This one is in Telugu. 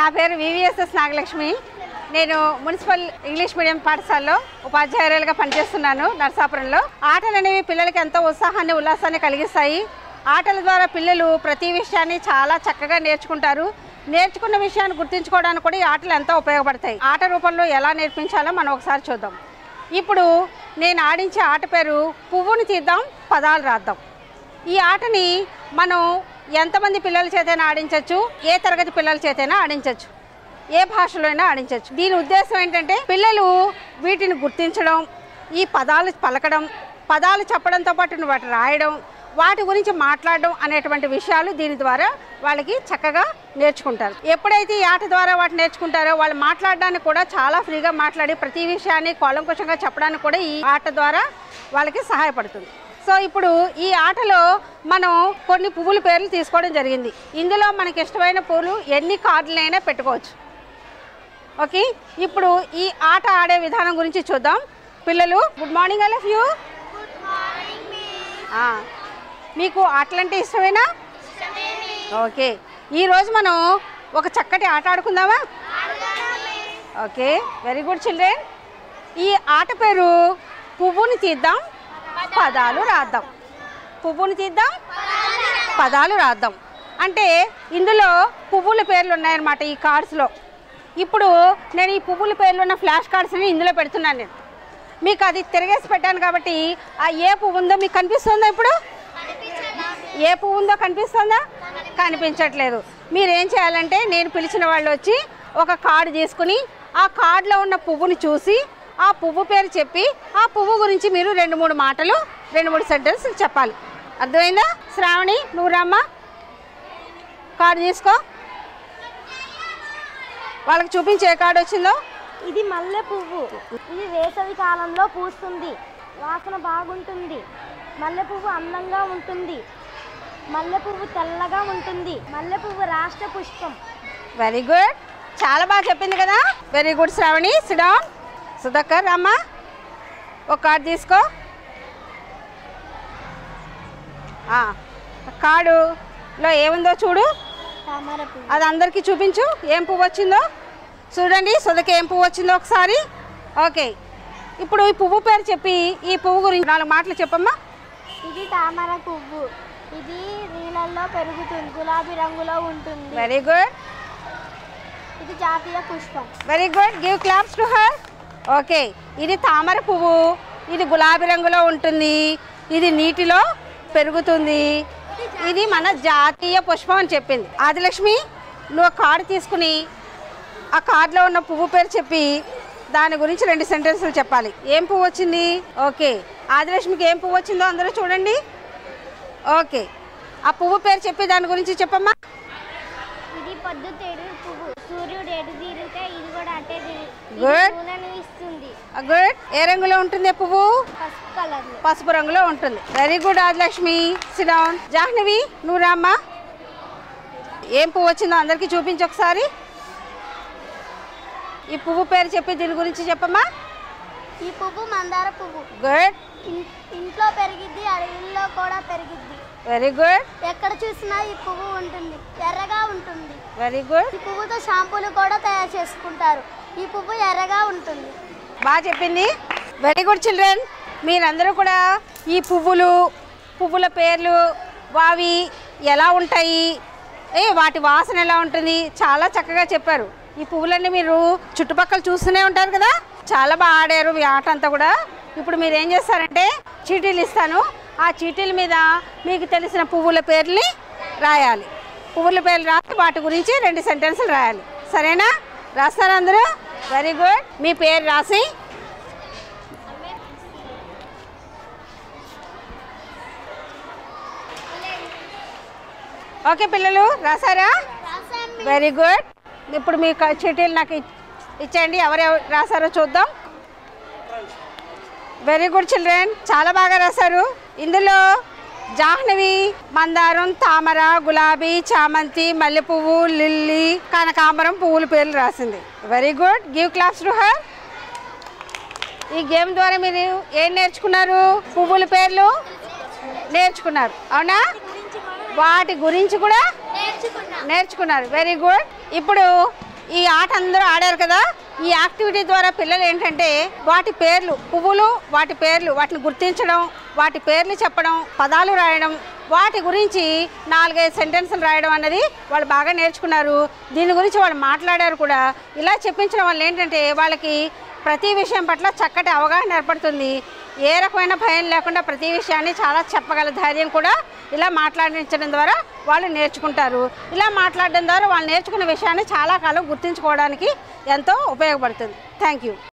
నా పేరు వివిఎస్ఎస్ నాగలక్ష్మి నేను మున్సిపల్ ఇంగ్లీష్ మీడియం పాఠశాలలో ఉపాధ్యాయురాలుగా పనిచేస్తున్నాను నరసాపురంలో ఆటలు అనేవి పిల్లలకి ఎంతో ఉత్సాహాన్ని ఉల్లాసాన్ని కలిగిస్తాయి ఆటల ద్వారా పిల్లలు ప్రతి విషయాన్ని చాలా చక్కగా నేర్చుకుంటారు నేర్చుకున్న విషయాన్ని గుర్తుంచుకోవడానికి కూడా ఈ ఆటలు ఎంతో ఉపయోగపడతాయి ఆట రూపంలో ఎలా నేర్పించాలో మనం ఒకసారి చూద్దాం ఇప్పుడు నేను ఆడించే ఆట పేరు పువ్వుని తీద్దాం పదాలు రాద్దాం ఈ ఆటని మనం ఎంతమంది పిల్లల చేతైనా ఆడించవచ్చు ఏ తరగతి పిల్లల చేతైనా ఆడించవచ్చు ఏ భాషలో అయినా ఆడించవచ్చు దీని ఉద్దేశం ఏంటంటే పిల్లలు వీటిని గుర్తించడం ఈ పదాలు పలకడం పదాలు చెప్పడంతో పాటు వాటి రాయడం వాటి గురించి మాట్లాడడం అనేటువంటి విషయాలు దీని ద్వారా వాళ్ళకి చక్కగా నేర్చుకుంటారు ఎప్పుడైతే ఈ ఆట ద్వారా వాటి నేర్చుకుంటారో వాళ్ళు మాట్లాడడానికి కూడా చాలా ఫ్రీగా మాట్లాడి ప్రతి విషయాన్ని కూలంకుషంగా చెప్పడానికి కూడా ఈ ఆట ద్వారా వాళ్ళకి సహాయపడుతుంది సో ఇప్పుడు ఈ ఆటలో మనం కొన్ని పువ్వుల పేర్లు తీసుకోవడం జరిగింది ఇందులో మనకి ఇష్టమైన పువ్వులు ఎన్ని కార్డులైనా పెట్టుకోవచ్చు ఓకే ఇప్పుడు ఈ ఆట ఆడే విధానం గురించి చూద్దాం పిల్లలు good morning all of you మీకు ఆటలంటే ఇష్టమేనా ఓకే ఈరోజు మనం ఒక చక్కటి ఆట ఆడుకుందామా ఓకే వెరీ గుడ్ చిల్డ్రన్ ఈ ఆట పేరు పువ్వుని తీద్దాం పదాలు రాద్దాం పువ్వుని తీద్దాం పదాలు రాద్దాం అంటే ఇందులో పువ్వుల పేర్లు ఉన్నాయన్నమాట ఈ కార్డ్స్లో ఇప్పుడు నేను ఈ పువ్వుల పేర్లు ఉన్న ఫ్లాష్ కార్డ్స్ని ఇందులో పెడుతున్నాను నేను మీకు అది తిరగేసి పెట్టాను కాబట్టి ఆ ఏ పువ్వు ఉందో మీకు కనిపిస్తుందా ఇప్పుడు ఏ పువ్వు ఉందో కనిపిస్తుందా కనిపించట్లేదు మీరు ఏం చేయాలంటే నేను పిలిచిన వాళ్ళు వచ్చి ఒక కార్డు తీసుకుని ఆ కార్డులో ఉన్న పువ్వుని చూసి ఆ పువ్వు పేరు చెప్పి ఆ పువ్వు గురించి మీరు రెండు మూడు మాటలు రెండు మూడు సెంటెన్స్ చెప్పాలి అర్థమైందా శ్రావణి నువ్వు రామ్మా కార్డు తీసుకో వాళ్ళకి చూపించే ఏ కార్డు వచ్చిందో ఇది మల్లె పువ్వు ఇది వేసవి కాలంలో పూస్తుంది వాసన బాగుంటుంది మల్లె పువ్వు అందంగా ఉంటుంది మల్లె పువ్వు తెల్లగా ఉంటుంది మల్లె పువ్వు రాష్ట్ర పుష్పం వెరీ గుడ్ చాలా బాగా చెప్పింది కదా very good Shravani sit down Sudhakar అమ్మా ఒక కార్డు తీసుకో ఆ, కార్డులో ఏముందో చూడు తామర పువ్వు అది అందరికీ చూపించు ఏం పువ్వు వచ్చిందో చూడండి సుధకి ఏం పువ్వు వచ్చిందో ఒకసారి ఓకే ఇప్పుడు ఈ పువ్వు పేరు చెప్పి ఈ పువ్వు గురించి నాలుగు మాటలు చెప్పమ్మా ఇది తామర పువ్వు ఇది నీళ్ళల్లో పెరుగుతుంది గులాబీ రంగులో ఉంటుంది వెరీ గుడ్ ఇది జాతీయ పుష్పం very good give claps to her okay ఇది తామర పువ్వు ఇది గులాబీ రంగులో ఉంటుంది ఇది నీటిలో పెరుగుతుంది ఇది మన జాతీయ పుష్పం అని చెప్పింది ఆదిలక్ష్మి నువ్వు ఒక కార్డు తీసుకుని ఆ కార్డులో ఉన్న పువ్వు పేరు చెప్పి దాని గురించి రెండు సెంటెన్సులు చెప్పాలి ఏం పువ్వు వచ్చింది ఓకే ఆదిలక్ష్మికి ఏం పువ్వు వచ్చిందో అందరూ చూడండి ఓకే ఆ పువ్వు పేరు చెప్పి దాని గురించి చెప్పమ్మా ఇది పొద్దు తేడు పువ్వు సూర్యుడు ఎటు తీరితే ఇది కూడా అటే Good. పూలను ఇస్తుంది గుడ్ ఏ రంగులో ఉంటుంది ఆ పువ్వు పసుపు కలర్ పసుపు రంగులో ఉంటుంది very good Adilakshmi sit down Jahnavi నువ్వు రామ్మా ఏం పువ్వు వచ్చిందో అందరికీ చూపించు ఒకసారి ఈ పువ్వు పేరు చెప్పి దీని గురించి చెప్పమ్మా ఈ పువ్వు మందార పువ్వు గుడ్ ఇన్- ఇంట్లో పెరిగిద్ది అడవిలో కూడా పెరిగిద్ది వెరీ గుడ్ ఎక్కడ చూసినా ఈ పువ్వు ఉంటుంది ఎర్రగా ఉంటుంది వెరీ గుడ్ ఈ పువ్వుతో షాంపూలు కూడా తయారు చేసుకుంటారు ఈ పువ్వు ఎర్రగా ఉంటుంది బాగా చెప్పింది వెరీ గుడ్ చిల్డ్రన్ మీరందరూ కూడా ఈ పువ్వులు పువ్వుల పేర్లు వావి ఎలా ఉంటాయి ఏ వాటి వాసన ఎలా ఉంటుంది చాలా చక్కగా చెప్పారు ఈ పువ్వులన్నీ మీరు చుట్టుపక్కల చూస్తూనే ఉంటారు కదా చాలా బాగా ఆడారు మీ ఆట అంతా కూడా ఇప్పుడు మీరు ఏం చేస్తారంటే చీటీలు ఇస్తాను ఆ చీటీల మీద మీకు తెలిసిన పువ్వుల పేర్లని రాయాలి పువ్వుల పేర్లు రాసి వాటి గురించి రెండు సెంటెన్సులు రాయాలి సరేనా రాస్తారా అందరూ వెరీ గుడ్ మీ పేరు రాసి ఓకే పిల్లలు రాసారా వెరీ గుడ్ ఇప్పుడు మీ క- చీటీలు నాకు ఇచ్- ఇచ్చేయండి ఎవరెవరు రాసారో చూద్దాం వెరీ గుడ్ చిల్డ్రన్ చాలా బాగా రాశారు ఇందులో జాహ్నవి మందారం తామర గులాబీ చామంతి మల్లెపువ్వు లిల్లీ కనకాంబరం పువ్వుల పేర్లు రాసింది very good give claps to her ఈ గేమ్ ద్వారా మీరు ఏం నేర్చుకున్నారు పువ్వుల పేర్లు నేర్చుకున్నారు అవునా వాటి గురించి కూడా నేర్చుకున్నారు వెరీ గుడ్ ఇప్పుడు ఈ ఆట అందరూ ఆడారు కదా ఈ యాక్టివిటీ ద్వారా పిల్లలు ఏంటంటే వాటి పేర్లు పువ్వులు వాటి పేర్లు వాటిని గుర్తించడం వాటి పేర్లు చెప్పడం పదాలు రాయడం వాటి గురించి నాలుగైదు సెంటెన్సులు రాయడం అన్నది వాళ్ళు బాగా నేర్చుకున్నారు దీని గురించి వాళ్ళు మాట్లాడారు కూడా ఇలా చెప్పించడం వల్ల ఏంటంటే వాళ్ళకి ప్రతి విషయం పట్ల చక్కటి అవగాహన ఏర్పడుతుంది ఏ రకమైన భయం లేకుండా ప్రతి విషయాన్ని చాలా చెప్పగల ధైర్యం కూడా ఇలా మాట్లాడించడం ద్వారా వాళ్ళు నేర్చుకుంటారు ఇలా మాట్లాడడం ద్వారా వాళ్ళు నేర్చుకున్న విషయాన్ని చాలా కాలం గుర్తుంచుకోవడానికి ఎంతో ఉపయోగపడుతుంది థ్యాంక్ యూ